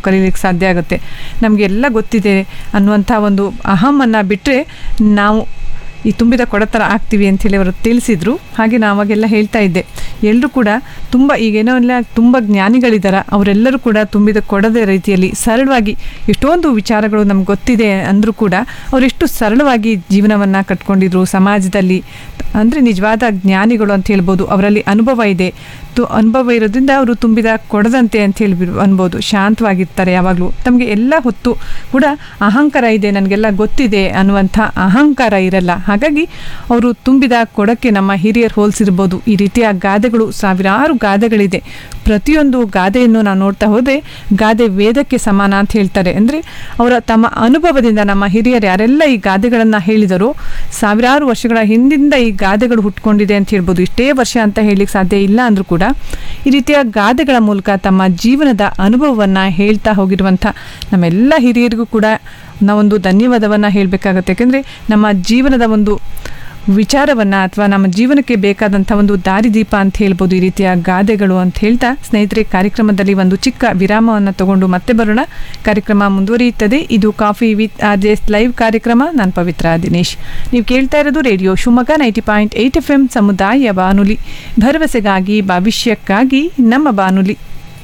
ಕಲೀಲಿಕ್ಕೆ ಸಾಧ್ಯ ಆಗುತ್ತೆ ನಮಗೆಲ್ಲ ಗೊತ್ತಿದೆ ಅನ್ನುವಂಥ ಒಂದು ಅಹಮನ್ನು ಬಿಟ್ಟರೆ ನಾವು ಈ ತುಂಬಿದ ಕೊಡ ಥರ ಆಗ್ತೀವಿ ಅಂತೇಳಿ ಅವರು ತಿಳಿಸಿದ್ರು ಹಾಗೆ ನಾನು ಅವಾಗೆಲ್ಲ ಹೇಳ್ತಾ ಇದ್ದೆ ಎಲ್ಲರೂ ಕೂಡ ತುಂಬ ಈಗೇನೋ ಇಲ್ಲ ತುಂಬ ಜ್ಞಾನಿಗಳಿದ್ದಾರೆ ಅವರೆಲ್ಲರೂ ಕೂಡ ತುಂಬಿದ ಕೊಡದ ರೀತಿಯಲ್ಲಿ ಸರಳವಾಗಿ ಎಷ್ಟೊಂದು ವಿಚಾರಗಳು ನಮ್ಗೆ ಗೊತ್ತಿದೆ ಅಂದರೂ ಕೂಡ ಅವರೆಷ್ಟು ಸರಳವಾಗಿ ಜೀವನವನ್ನು ಕಟ್ಕೊಂಡಿದ್ರು ಸಮಾಜದಲ್ಲಿ ಅಂದರೆ ನಿಜವಾದ ಜ್ಞಾನಿಗಳು ಅಂತ ಹೇಳ್ಬೋದು ಅವರಲ್ಲಿ ಅನುಭವ ಇದೆ ತು ಅನುಭವ ಇರೋದ್ರಿಂದ ಅವರು ತುಂಬಿದ ಕೊಡದಂತೆ ಅಂತ ಹೇಳಿ ಅನ್ಬೋದು ಶಾಂತವಾಗಿರ್ತಾರೆ ಯಾವಾಗಲೂ ತಮಗೆ ಎಲ್ಲ ಹೊತ್ತು ಕೂಡ ಅಹಂಕಾರ ಇದೆ ನನಗೆಲ್ಲ ಗೊತ್ತಿದೆ ಅನ್ನುವಂಥ ಅಹಂಕಾರ ಇರಲ್ಲ ಹಾಗಾಗಿ ಅವರು ತುಂಬಿದ ಕೊಡಕ್ಕೆ ನಮ್ಮ ಹಿರಿಯರು ಹೋಲಿಸಿರ್ಬೋದು ಈ ರೀತಿಯ ಗಾದೆಗಳು ಸಾವಿರಾರು ಗಾದೆಗಳಿದೆ ಪ್ರತಿಯೊಂದು ಗಾದೆಯನ್ನು ನಾವು ನೋಡ್ತಾ ಹೋದರೆ ಗಾದೆ ವೇದಕ್ಕೆ ಸಮಾನ ಅಂತ ಹೇಳ್ತಾರೆ ಅಂದರೆ ಅವರ ತಮ್ಮ ಅನುಭವದಿಂದ ನಮ್ಮ ಹಿರಿಯರು ಯಾರೆಲ್ಲ ಈ ಗಾದೆಗಳನ್ನು ಹೇಳಿದರೋ ಸಾವಿರಾರು ವರ್ಷಗಳ ಹಿಂದಿಂದ ಈ ಗಾದೆಗಳು ಹುಟ್ಕೊಂಡಿದೆ ಅಂತ ಹೇಳ್ಬೋದು ಇಷ್ಟೇ ವರ್ಷ ಅಂತ ಹೇಳಲಿಕ್ಕೆ ಸಾಧ್ಯ ಇಲ್ಲ ಅಂದರೂ ಕೂಡ ಈ ರೀತಿಯ ಗಾದೆಗಳ ಮೂಲಕ ತಮ್ಮ ಜೀವನದ ಅನುಭವವನ್ನು ಹೇಳ್ತಾ ಹೋಗಿರುವಂಥ ನಮ್ಮೆಲ್ಲ ಹಿರಿಯರಿಗೂ ಕೂಡ ನಾವೊಂದು ಧನ್ಯವಾದವನ್ನು ಹೇಳಬೇಕಾಗತ್ತೆ ಯಾಕೆಂದರೆ ನಮ್ಮ ಜೀವನದ ಒಂದು ವಿಚಾರವನ್ನು ಅಥವಾ ನಮ್ಮ ಜೀವನಕ್ಕೆ ಬೇಕಾದಂಥ ಒಂದು ದಾರಿದೀಪ ಅಂತ ಹೇಳ್ಬೋದು ಈ ರೀತಿಯ ಗಾದೆಗಳು ಅಂತ ಹೇಳ್ತಾ ಸ್ನೇಹಿತರೆ ಕಾರ್ಯಕ್ರಮದಲ್ಲಿ ಒಂದು ಚಿಕ್ಕ ವಿರಾಮವನ್ನು ತಗೊಂಡು ಮತ್ತೆ ಬರೋಣ ಕಾರ್ಯಕ್ರಮ ಮುಂದುವರಿಯುತ್ತದೆ ಇದು coffee with R J S live ಕಾರ್ಯಕ್ರಮ ನಾನು ಪವಿತ್ರ ದಿನೇಶ್ ನೀವು ಕೇಳ್ತಾ ಇರೋದು radio Shivamogga ninety point eight F M ಸಮುದಾಯ ಬಾನುಲಿ ಭರವಸೆಗಾಗಿ ಭವಿಷ್ಯಕ್ಕಾಗಿ ನಮ್ಮ ಬಾನುಲಿ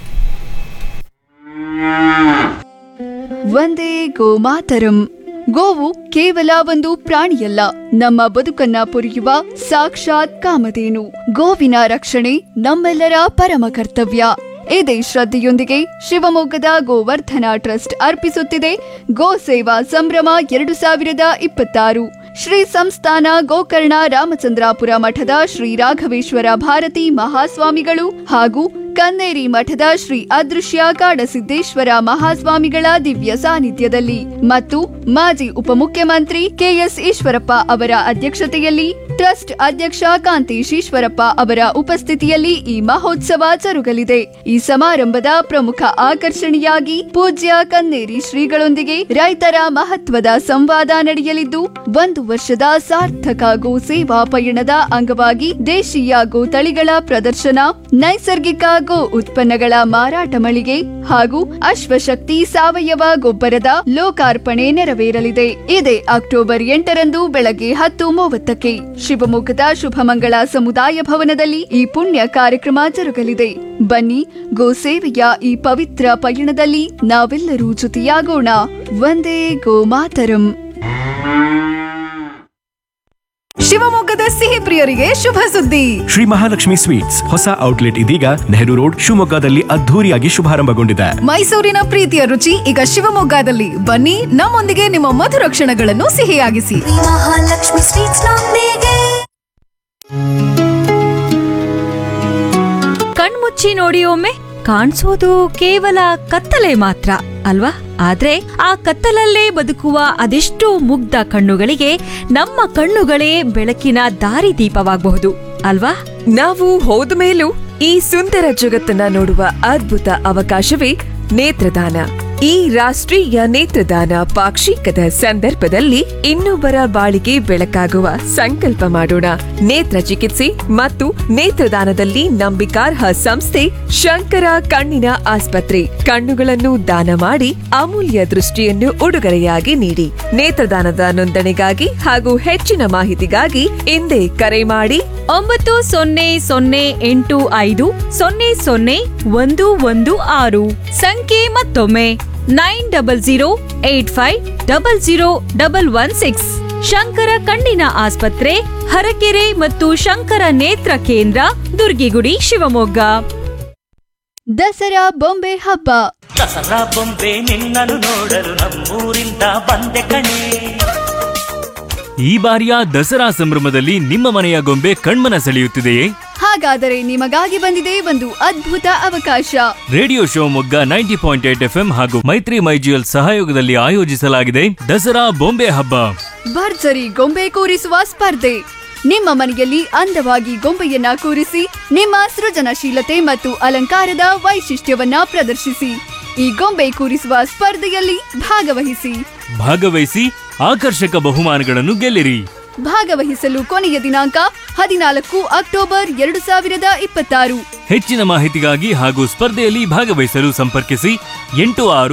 ವಂದೇ ಗೋಮಾತರಂ ಗೋವು ಕೇವಲ ಒಂದು ಪ್ರಾಣಿಯಲ್ಲ ನಮ್ಮ ಬದುಕನ್ನ ಪೊರೆಯುವ ಸಾಕ್ಷಾತ್ ಕಾಮಧೇನು ಗೋವಿನ ರಕ್ಷಣೆ ನಮ್ಮೆಲ್ಲರ ಪರಮ ಕರ್ತವ್ಯ ಇದೇ ಶ್ರದ್ಧೆಯೊಂದಿಗೆ ಶಿವಮೊಗ್ಗದ ಗೋವರ್ಧನ ಟ್ರಸ್ಟ್ ಅರ್ಪಿಸುತ್ತಿದೆ ಗೋ ಸೇವಾ ಸಂಭ್ರಮ ಎರಡು ಸಾವಿರದ ಇಪ್ಪತ್ತಾರು ಶ್ರೀ ಸಂಸ್ಥಾನ ಗೋಕರ್ಣ ರಾಮಚಂದ್ರಾಪುರ ಮಠದ ಶ್ರೀ ರಾಘವೇಶ್ವರ ಭಾರತಿ ಮಹಾಸ್ವಾಮಿಗಳು ಹಾಗೂ ಕನ್ನೇರಿ ಮಠದ ಶ್ರೀ ಅದೃಶ್ಯ ಕಾಡಸಿದ್ದೇಶ್ವರ ಮಹಾಸ್ವಾಮಿಗಳ ದಿವ್ಯ ಸಾನ್ನಿಧ್ಯದಲ್ಲಿ ಮತ್ತು ಮಾಜಿ ಉಪಮುಖ್ಯಮಂತ್ರಿ ಕೆಎಸ್ ಈಶ್ವರಪ್ಪ ಅವರ ಅಧ್ಯಕ್ಷತೆಯಲ್ಲಿ ಟ್ರಸ್ಟ್ ಅಧ್ಯಕ್ಷ ಕಾಂತೇಶ್ ಈಶ್ವರಪ್ಪ ಅವರ ಉಪಸ್ಥಿತಿಯಲ್ಲಿ ಈ ಮಹೋತ್ಸವ ಜರುಗಲಿದೆ ಈ ಸಮಾರಂಭದ ಪ್ರಮುಖ ಆಕರ್ಷಣೆಯಾಗಿ ಪೂಜ್ಯ ಕನ್ನೇರಿ ಶ್ರೀಗಳೊಂದಿಗೆ ರೈತರ ಮಹತ್ವದ ಸಂವಾದ ನಡೆಯಲಿದ್ದು ಒಂದು ವರ್ಷದ ಸಾರ್ಥಕ ಗೋ ಸೇವಾ ಪಯಣದ ಅಂಗವಾಗಿ ದೇಶೀಯ ಗೋ ತಳಿಗಳ ಪ್ರದರ್ಶನ ನೈಸರ್ಗಿಕ ಗೋ ಉತ್ಪನ್ನಗಳ ಮಾರಾಟ ಮಳಿಗೆ ಹಾಗೂ ಅಶ್ವಶಕ್ತಿ ಸಾವಯವ ಗೊಬ್ಬರದ ಲೋಕಾರ್ಪಣೆ ನೆರವೇರಲಿದೆ ಇದೇ ಅಕ್ಟೋಬರ್ ಎಂಟರಂದು ಬೆಳಗ್ಗೆ ಹತ್ತು ಮೂವತ್ತಕ್ಕೆ ಶಿವಮೊಗ್ಗದ ಶುಭಮಂಗಳ ಸಮುದಾಯ ಭವನದಲ್ಲಿ ಈ ಪುಣ್ಯ ಕಾರ್ಯಕ್ರಮ ಜರುಗಲಿದೆ ಬನ್ನಿ ಗೋ ಸೇವೆಯ ಈ ಪವಿತ್ರ ಪಯಣದಲ್ಲಿ ನಾವೆಲ್ಲರೂ ಜೊತೆಯಾಗೋಣ ಒಂದೇ ಗೋಮಾತರಂ ಶಿವಮೊಗ್ಗದ ಸಿಹಿ ಪ್ರಿಯರಿಗೆ ಶುಭ ಸುದ್ದಿ ಶ್ರೀ ಮಹಾಲಕ್ಷ್ಮಿ ಸ್ವೀಟ್ಸ್ ಹೊಸ ಔಟ್ಲೆಟ್ ಇದೀಗ ನೆಹರು ರೋಡ್ ಶಿವಮೊಗ್ಗದಲ್ಲಿ ಅದ್ಧೂರಿಯಾಗಿ ಶುಭಾರಂಭಗೊಂಡಿದೆ ಮೈಸೂರಿನ ಪ್ರೀತಿಯ ರುಚಿ ಈಗ ಶಿವಮೊಗ್ಗದಲ್ಲಿ ಬನ್ನಿ ನಮ್ಮೊಂದಿಗೆ ನಿಮ್ಮ ಮಧುರ ಕ್ಷಣಗಳನ್ನು ಸಿಹಿಯಾಗಿಸಿ ಮಹಾಲಕ್ಷ್ಮಿ ಸ್ವೀಟ್ಸ್ ನೊಂದಿಗೆ ಕಣ್ಮುಚ್ಚಿ ನೋಡಿ ಒಮ್ಮೆ ಕಾಣಿಸೋದು ಕೇವಲ ಕತ್ತಲೆ ಮಾತ್ರ ಅಲ್ವಾ ಆದ್ರೆ ಆ ಕತ್ತಲಲ್ಲೇ ಬದುಕುವ ಅದೆಷ್ಟೋ ಮುಗ್ಧ ಕಣ್ಣುಗಳಿಗೆ ನಮ್ಮ ಕಣ್ಣುಗಳೇ ಬೆಳಕಿನ ದಾರಿದೀಪವಾಗಬಹುದು ಅಲ್ವಾ ನಾವು ಹೋದ ಮೇಲೂ ಈ ಸುಂದರ ಜಗತ್ತನ್ನ ನೋಡುವ ಅದ್ಭುತ ಅವಕಾಶವೇ ನೇತ್ರದಾನ ಈ ರಾಷ್ಟ್ರೀಯ ನೇತ್ರದಾನ ಪಾಕ್ಷಿಕದ ಸಂದರ್ಭದಲ್ಲಿ ಇನ್ನೊಬ್ಬರ ಬಾಳಿಗೆ ಬೆಳಕಾಗುವ ಸಂಕಲ್ಪ ಮಾಡೋಣ ನೇತ್ರ ಚಿಕಿತ್ಸೆ ಮತ್ತು ನೇತ್ರದಾನದಲ್ಲಿ ನಂಬಿಕಾರ್ಹ ಸಂಸ್ಥೆ ಶಂಕರ ಕಣ್ಣಿನ ಆಸ್ಪತ್ರೆ ಕಣ್ಣುಗಳನ್ನು ದಾನ ಮಾಡಿ ಅಮೂಲ್ಯ ದೃಷ್ಟಿಯನ್ನು ಉಡುಗೊರೆಯಾಗಿ ನೀಡಿ ನೇತ್ರದಾನದ ನೋಂದಣಿಗಾಗಿ ಹಾಗೂ ಹೆಚ್ಚಿನ ಮಾಹಿತಿಗಾಗಿ ಹಿಂದೆ ಕರೆ ಮಾಡಿ ಒಂಬತ್ತು ಸೊನ್ನೆ ಸೊನ್ನೆ ಎಂಟು ಐದು ಸೊನ್ನೆ ಸೊನ್ನೆ ಒಂದು ಒಂದು ಆರು ಸಂಖ್ಯೆ ಮತ್ತೊಮ್ಮೆ nine double zero eight five double zero double one six Shankara ಕಣ್ಣಿನ ಆಸ್ಪತ್ರೆ ಹರಕೆರೆ ಮತ್ತು ಶಂಕರ ನೇತ್ರ ಕೇಂದ್ರ ದುರ್ಗಿಗುಡಿ ಶಿವಮೊಗ್ಗ ದಸರಾ ಬೊಂಬೆ ಹಬ್ಬ ದಸರಾ ಬೊಂಬೆ ನಿನ್ನನ್ನು ನೋಡಲು ನಮ್ಮೂರಿಂದ ಬಂದೆ ಕಣೆ ಈ ಬಾರಿಯ ದಸರಾ ಸಂಭ್ರಮದಲ್ಲಿ ನಿಮ್ಮ ಮನೆಯ ಗೊಂಬೆ ಕಣ್ಮನ ಸೆಳೆಯುತ್ತಿದೆಯೇ ಹಾಗಾದರೆ ನಿಮಗಾಗಿ ಬಂದಿದೆ ಒಂದು ಅದ್ಭುತ ಅವಕಾಶ radio Shivamogga ninety point eight F ಹಾಗೂ ಮೈತ್ರಿ ಮೈಜಿಯಲ್ ಸಹಯೋಗದಲ್ಲಿ ಆಯೋಜಿಸಲಾಗಿದೆ ದಸರಾ ಬೊಂಬೆ ಹಬ್ಬ ಭರ್ಜರಿ ಗೊಂಬೆ ಕೂರಿಸುವ ಸ್ಪರ್ಧೆ ನಿಮ್ಮ ಮನೆಯಲ್ಲಿ ಅಂದವಾಗಿ ಗೊಂಬೆಯನ್ನ ಕೂರಿಸಿ ನಿಮ್ಮ ಸೃಜನಶೀಲತೆ ಮತ್ತು ಅಲಂಕಾರದ ವೈಶಿಷ್ಟ್ಯವನ್ನ ಪ್ರದರ್ಶಿಸಿ ಈ ಗೊಂಬೆ ಕೂರಿಸುವ ಸ್ಪರ್ಧೆಯಲ್ಲಿ ಭಾಗವಹಿಸಿ ಭಾಗವಹಿಸಿ ಆಕರ್ಷಕ ಬಹುಮಾನಗಳನ್ನು ಗೆಲ್ಲಿರಿ ಭಾಗವಹಿಸಲು ಕೊನೆಯ ದಿನಾಂಕ ಹದಿನಾಲ್ಕು ಅಕ್ಟೋಬರ್ ಎರಡು ಸಾವಿರದ ಇಪ್ಪತ್ತಾರು ಹೆಚ್ಚಿನ ಮಾಹಿತಿಗಾಗಿ ಹಾಗೂ ಸ್ಪರ್ಧೆಯಲ್ಲಿ ಭಾಗವಹಿಸಲು ಸಂಪರ್ಕಿಸಿ ಎಂಟು ಆರು